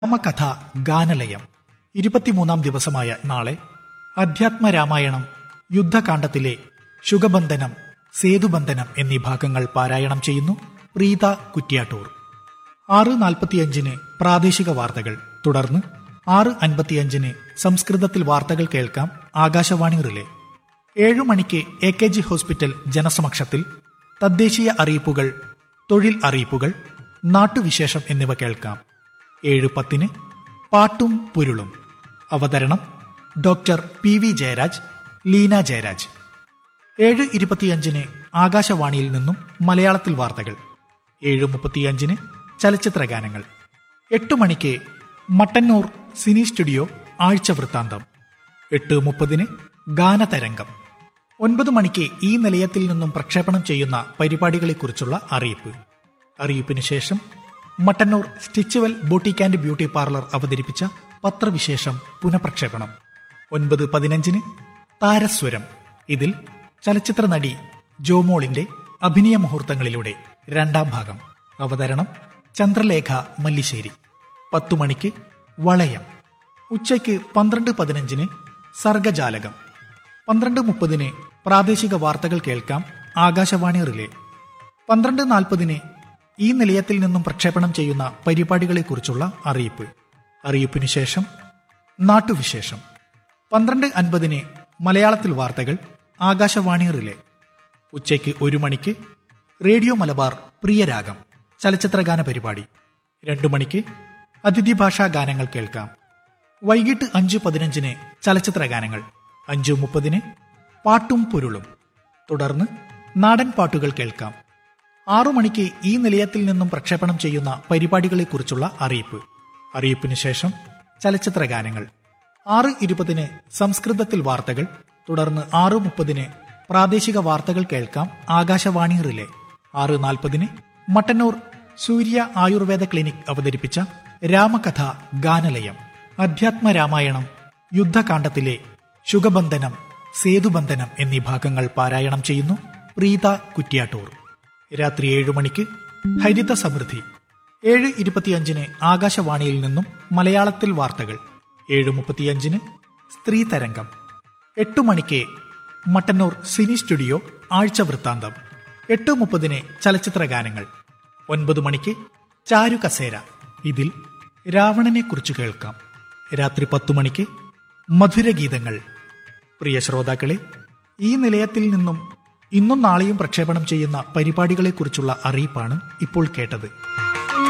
രാമകഥ ഗാനലയം ഇരുപത്തിമൂന്നാം ദിവസമായ നാളെ അധ്യാത്മ രാമായണം യുദ്ധകാണ്ഡത്തിലെ ശുഗബന്ധനം സേതുബന്ധനം എന്നീ ഭാഗങ്ങൾ പാരായണം ചെയ്യുന്നു പ്രീത കുറ്റ്യാട്ടൂർ ആറ് നാൽപ്പത്തിയഞ്ചിന് പ്രാദേശിക വാർത്തകൾ തുടർന്ന് ആറ് അൻപത്തിയഞ്ചിന് സംസ്കൃതത്തിൽ വാർത്തകൾ കേൾക്കാം ആകാശവാണി റിലേ ഏഴു മണിക്ക് എ കെ ജി ഹോസ്പിറ്റൽ ജനസമക്ഷത്തിൽ തദ്ദേശീയ അറിയിപ്പുകൾ തൊഴിൽ അറിയിപ്പുകൾ നാട്ടുവിശേഷം എന്നിവ കേൾക്കാം ഏഴ് പത്തിന് പാട്ടും പൊരുളും അവതരണം doctor P V Jayaraj Leena Jayaraj ഏഴ് ഇരുപത്തിയഞ്ചിന് ആകാശവാണിയിൽ നിന്നും മലയാളത്തിൽ വാർത്തകൾ ഏഴ് മുപ്പത്തിയഞ്ചിന് ചലച്ചിത്ര ഗാനങ്ങൾ എട്ട് മണിക്ക് മട്ടന്നൂർ സിനി സ്റ്റുഡിയോ ആഴ്ച വൃത്താന്തം എട്ട് മുപ്പതിന് ഗാനതരംഗം ഒൻപത് മണിക്ക് ഈ നിലയത്തിൽ നിന്നും പ്രക്ഷേപണം ചെയ്യുന്ന പരിപാടികളെക്കുറിച്ചുള്ള അറിയിപ്പ് അറിയിപ്പിന് ശേഷം Mattannur Stitchwell boutique and beauty parlour അവതരിപ്പിച്ച പത്രവിശേഷം പുനഃപ്രക്ഷേപണം ഒൻപത് പതിനഞ്ചിന് താരസ്വരം ഇതിൽ ചലച്ചിത്ര നടി ജോമോളിന്റെ അഭിനയ മുഹൂർത്തങ്ങളിലൂടെ രണ്ടാം ഭാഗം അവതരണം ചന്ദ്രലേഖ മല്ലിശ്ശേരി പത്തു മണിക്ക് വളയം ഉച്ചയ്ക്ക് പന്ത്രണ്ട് പതിനഞ്ചിന് സർഗജാലകം പന്ത്രണ്ട് മുപ്പതിന് പ്രാദേശിക വാർത്തകൾ കേൾക്കാം ആകാശവാണി റിലേ പന്ത്രണ്ട് നാൽപ്പതിന് ഈ നിലയത്തിൽ നിന്നും പ്രക്ഷേപണം ചെയ്യുന്ന പരിപാടികളെക്കുറിച്ചുള്ള അറിയിപ്പ് അറിയിപ്പിന് ശേഷം നാട്ടുവിശേഷം പന്ത്രണ്ട് അൻപതിന് മലയാളത്തിൽ വാർത്തകൾ ആകാശവാണി റിലേ ഉച്ചയ്ക്ക് ഒരു മണിക്ക് റേഡിയോ മലബാർ പ്രിയരാഗം ചലച്ചിത്രഗാന പരിപാടി രണ്ടു മണിക്ക് അതിഥി ഭാഷാ ഗാനങ്ങൾ കേൾക്കാം വൈകിട്ട് അഞ്ച് പതിനഞ്ചിന് ചലച്ചിത്ര ഗാനങ്ങൾ അഞ്ചു മുപ്പതിന് പാട്ടും പൊരുളും തുടർന്ന് നാടൻ പാട്ടുകൾ കേൾക്കാം ആറു മണിക്ക് ഈ നിലയത്തിൽ നിന്നും പ്രക്ഷേപണം ചെയ്യുന്ന പരിപാടികളെക്കുറിച്ചുള്ള അറിയിപ്പ് അറിയിപ്പിന് ശേഷം ചലച്ചിത്ര ഗാനങ്ങൾ ആറ് ഇരുപതിന് സംസ്കൃതത്തിൽ വാർത്തകൾ തുടർന്ന് ആറ് മുപ്പതിന് പ്രാദേശിക വാർത്തകൾ കേൾക്കാം ആകാശവാണി റിലേ ആറ് നാൽപ്പതിന് മട്ടന്നൂർ സൂര്യ ആയുർവേദ ക്ലിനിക് അവതരിപ്പിച്ച രാമകഥ ഗാനലയം അധ്യാത്മ രാമായണം യുദ്ധകാണ്ഡത്തിലെ ശുഗബന്ധനം സേതുബന്ധനം എന്നീ ഭാഗങ്ങൾ പാരായണം ചെയ്യുന്നു പ്രീത കുറ്റ്യാട്ടൂർ രാത്രി ഏഴു മണിക്ക് ഹരിത സമൃദ്ധി ഏഴ് ഇരുപത്തിയഞ്ചിന് ആകാശവാണിയിൽ നിന്നും മലയാളത്തിൽ വാർത്തകൾ ഏഴ് മുപ്പത്തിയഞ്ചിന് സ്ത്രീ തരംഗം എട്ടു മണിക്ക് മട്ടന്നൂർ സിനി സ്റ്റുഡിയോ ആഴ്ച വൃത്താന്തം എട്ട് മുപ്പതിന് ചലച്ചിത്ര ഗാനങ്ങൾ ഒൻപത് മണിക്ക് ചാരു കസേര ഇതിൽ രാവണനെ കുറിച്ച് കേൾക്കാം രാത്രി പത്തു മണിക്ക് മധുരഗീതങ്ങൾ പ്രിയ ശ്രോതാക്കളെ ഈ നിലയത്തിൽ നിന്നും ഇന്നും നാളെയും പ്രക്ഷേപണം ചെയ്യുന്ന പരിപാടികളെക്കുറിച്ചുള്ള അറിയിപ്പാണ് ഇപ്പോൾ കേട്ടത്